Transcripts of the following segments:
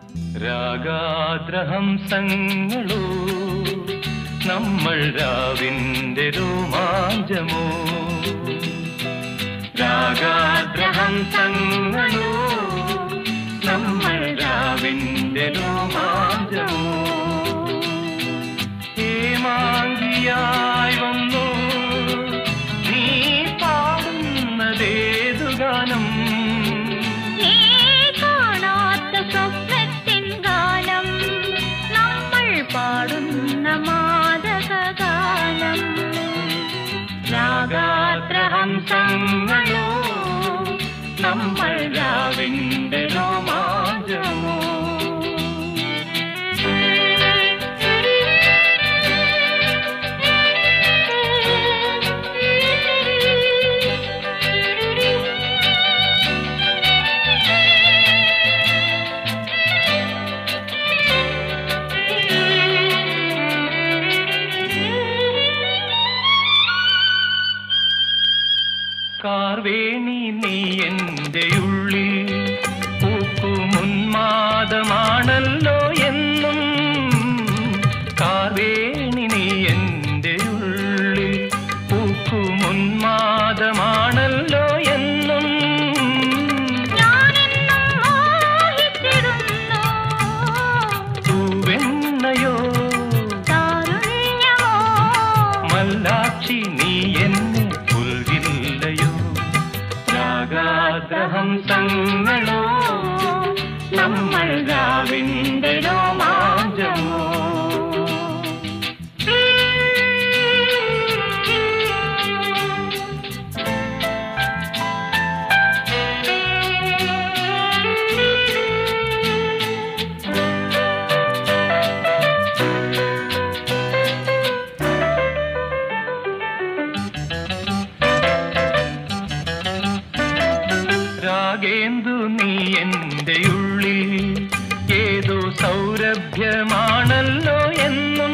രാഗാദ്രഹംസങ്ങളോ നമ്മൾ രാവിന്റെ രോമാഞ്ചമോ രാഗാദ്രഹംസങ്ങളോ നമ്മൾ രാവിന്റെ രോമാഞ്ചമോ ഹേമാങ്കിയായി വന്നു നീ പാടുന്നതേതു ഗാനം നീ കാണാത്ത സ്വപ്നത്തിൻ ഗാനം നമ്മൾ പാടുന്ന മാതകഗാനം രാഗാദ്രഹംസങ്ങളോ നമ്മൾ രാവിന്റെ രോമാഞ്ചമോ കാർവേണി നീ എന്റെ ഉള്ളിൽ പൂക്കുമുന്മാദമാണല്ലോ എന്നും കാർവേണി നീ എന്റെ ഉള്ളിൽ പൂക്കുമുന്മാദമാണല്ലോ എന്നും ഞാനെന്നും മോഹിച്ചിരുന്നു പൂവെണ്ണയോ താരുണ്യമോ മല്ലാക്ഷി നീ എന്നെ പുൽകില്ലയോ രാഗാദ്രഹംസങ്ങളോ നമ്മൾ രാവിന്റെ രോമാഞ്ചമോ രാഗേന്ദു നീ എന്റെ ഉള്ളിൽ ഏതോ സൗരഭ്യമാണല്ലോ എന്നും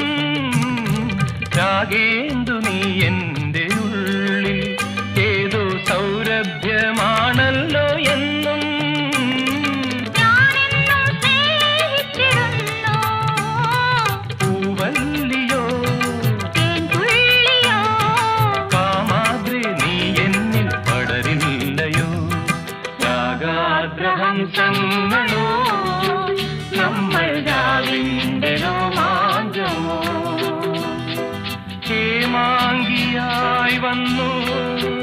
രാഗേന്ദു നീ എന്റെ ഉള്ളിൽ ഏതോ സൗരഭ്യമാണല്ലോ എന്നും ഞാനെന്നും സ്നേഹിച്ചിരുന്നു പൂവല്ലിയോ തേൻതുള്ളിയോ കാമാദ്രി നീ എന്നിൽ പടരില്ലയോ രാഗാദ്രഹംസങ്ങളോ നമ്മൾ രാവിന്റെ രോമാഞ്ചമോ ഹേമാങ്കിയായി വന്നു